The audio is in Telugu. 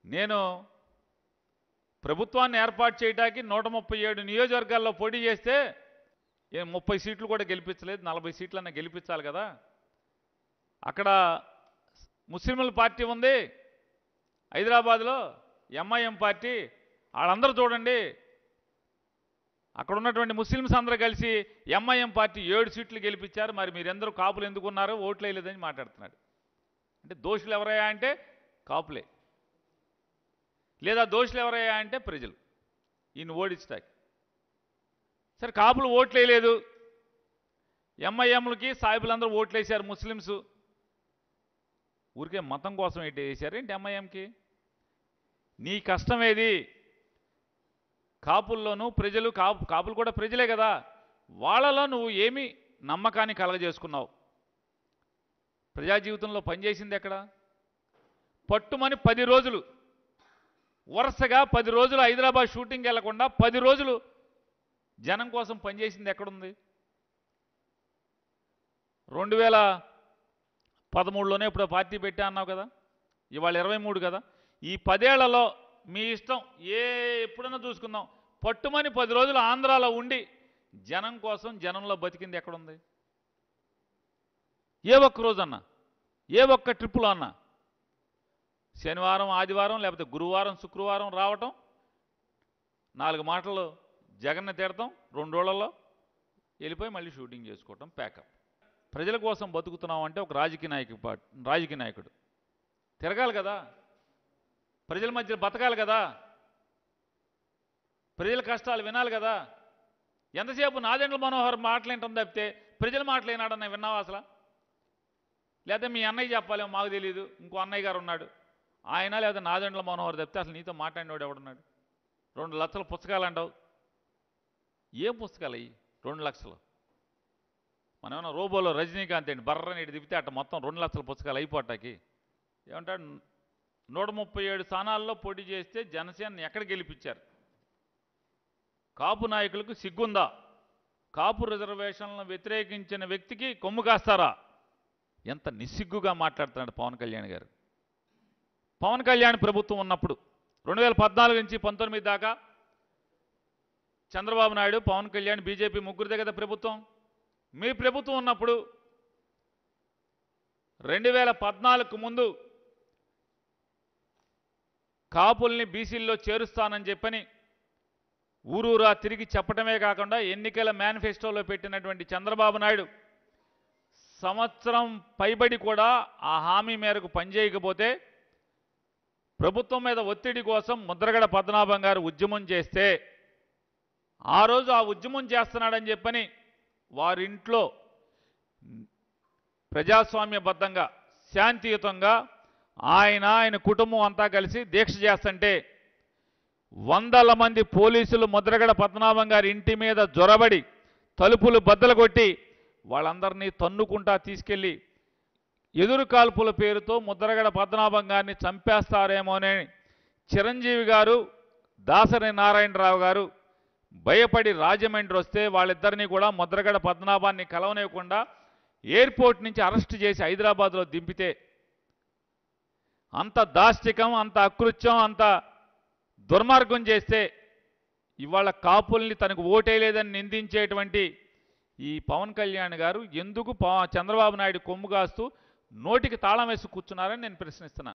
నేను ప్రభుత్వాన్ని ఏర్పాటు చేయడానికి నూట ముప్పై ఏడు నియోజకవర్గాల్లో పోటీ చేస్తే ఏ ముప్పై సీట్లు కూడా గెలిపించలేదు నలభై సీట్లన్నా గెలిపించాలి కదా అక్కడ ముస్లింల పార్టీ ఉంది హైదరాబాద్లో ఎంఐఎం పార్టీ వాళ్ళందరూ చూడండి అక్కడ ఉన్నటువంటి ముస్లిమ్స్ అందరూ కలిసి ఎంఐఎం పార్టీ ఏడు సీట్లు గెలిపించారు మరి మీరెందరూ కాపులు ఎందుకున్నారు ఓట్లు వేయలేదని మాట్లాడుతున్నాడు అంటే దోషులు ఎవరయ్యా అంటే కాపులే లేదా దోషులు ఎవరయ్యా అంటే ప్రజలు ఈయన ఓడించడానికి సరే కాపులు ఓట్లు వేయలేదు ఎంఐఎంలకి సాయిబులందరూ ఓట్లు వేశారు ముస్లిమ్స్ ఊరికే మతం కోసం ఏంటి వేశారు ఏంటి ఎంఐఎంకి నీ కష్టం ఏది కాపుల్లోనూ ప్రజలు కాపు కాపులు కూడా ప్రజలే కదా వాళ్ళలో నువ్వు ఏమి నమ్మకాన్ని కలగజేసుకున్నావు ప్రజా జీవితంలో పనిచేసింది ఎక్కడ పట్టుమని పది రోజులు వరుసగా పది రోజులు హైదరాబాద్ షూటింగ్ వెళ్లకుండా పది రోజులు జనం కోసం పనిచేసింది ఎక్కడుంది రెండు వేల పదమూడులోనే ఇప్పుడు పార్టీ పెట్టా అన్నావు కదా ఇవాళ ఇరవై మూడు కదా ఈ పదేళ్లలో మీ ఇష్టం ఏ ఎప్పుడైనా చూసుకుందాం పట్టుమని పది రోజులు ఆంధ్రాలో ఉండి జనం కోసం జనంలో బతికింది ఎక్కడుంది ఏ ఒక్క రోజన్నా ఏ ఒక్క ట్రిప్పులో అన్నా శనివారం ఆదివారం లేకపోతే గురువారం శుక్రవారం రావటం నాలుగు మాటలు జగన్ని తిడతాం రెండు రోజులలో వెళ్ళిపోయి మళ్ళీ షూటింగ్ చేసుకోవటం ప్యాకప్ ప్రజల కోసం బతుకుతున్నాం అంటే ఒక రాజకీయ నాయకు పా- రాజకీయ నాయకుడు తిరగాలి కదా ప్రజల మధ్య బతకాలి కదా ప్రజల కష్టాలు వినాలి కదా ఎంతసేపు నాదెండ్ల మనోహర్ మాటలేంటాం తప్పితే ప్రజల మాటలేనాడన్న విన్నావా అసలు లేదా మీ అన్నయ్య చెప్పాలి మాకు తెలియదు ఇంకో అన్నయ్య గారు ఉన్నాడు ఆయన లేదా నాదెండ్ల మనోహర్ తప్పితే అసలు నీతో మాట్లాడినవాడు ఎవడున్నాడు రెండు లక్షల పుస్తకాలు అంటావు ఏం పుస్తకాలు అయ్యి రెండు లక్షలు మనం ఏమన్నా రోబోలో రజనీకాంత్ అండి బర్రని ఇటు తిప్పితే అట్ట మొత్తం రెండు లక్షల పుస్తకాలు అయిపోటాకి ఏమంటాడు నూట ముప్పై ఏడు స్థానాల్లో పోటీ చేస్తే జనసేన ఎక్కడ గెలిపించారు కాపు నాయకులకు సిగ్గుందా కాపు రిజర్వేషన్లను వ్యతిరేకించిన వ్యక్తికి కొమ్ము కాస్తారా ఎంత నిస్సిగ్గుగా మాట్లాడుతున్నాడు పవన్ కళ్యాణ్ గారు పవన్ కళ్యాణ్ ప్రభుత్వం ఉన్నప్పుడు రెండు వేల పద్నాలుగు నుంచి పంతొమ్మిది దాకా చంద్రబాబు నాయుడు పవన్ కళ్యాణ్ బీజేపీ ముగ్గురిదే కదా ప్రభుత్వం మీ ప్రభుత్వం ఉన్నప్పుడు రెండు వేల పద్నాలుగుకు ముందు కాపుల్ని బీసీల్లో చేరుస్తానని చెప్పని ఊరూరా తిరిగి చెప్పటమే కాకుండా ఎన్నికల మేనిఫెస్టోలో పెట్టినటువంటి చంద్రబాబు నాయుడు సంవత్సరం పైబడి కూడా ఆ హామీ మేరకు పనిచేయకపోతే ప్రభుత్వం మీద ఒత్తిడి కోసం ముద్రగడ పద్మనాభం గారు ఉద్యమం చేస్తే ఆ రోజు ఆ ఉద్యమం చేస్తున్నాడని చెప్పని వారింట్లో ప్రజాస్వామ్యబద్ధంగా శాంతియుతంగా ఆయన ఆయన కుటుంబం అంతా కలిసి దీక్ష చేస్తుంటే వందల మంది పోలీసులు ముద్రగడ పద్మనాభం గారి ఇంటి మీద జొరబడి తలుపులు బద్దలు కొట్టి వాళ్ళందరినీ తన్నుకుంటా తీసుకెళ్ళి ఎదురు కాల్పుల పేరుతో ముద్రగడ పద్మనాభం గారిని చంపేస్తారేమోనని చిరంజీవి గారు దాసరి నారాయణరావు గారు భయపడి రాజమండ్రి వస్తే వాళ్ళిద్దరినీ కూడా ముద్రగడ పద్మనాభాన్ని కలవనివ్వకుండా ఎయిర్పోర్ట్ నుంచి అరెస్ట్ చేసి హైదరాబాద్లో దింపితే అంత దాష్టికం అంత అకృత్యం అంత దుర్మార్గం చేస్తే ఇవాళ కాపుల్ని తనకు ఓటేయలేదని నిందించేటువంటి ఈ పవన్ కళ్యాణ్ గారు ఎందుకు పవ- చంద్రబాబు నాయుడు కొమ్ము కాస్తూ నోటికి తాళం వేసి కూర్చున్నారని నేను ప్రశ్నిస్తున్నా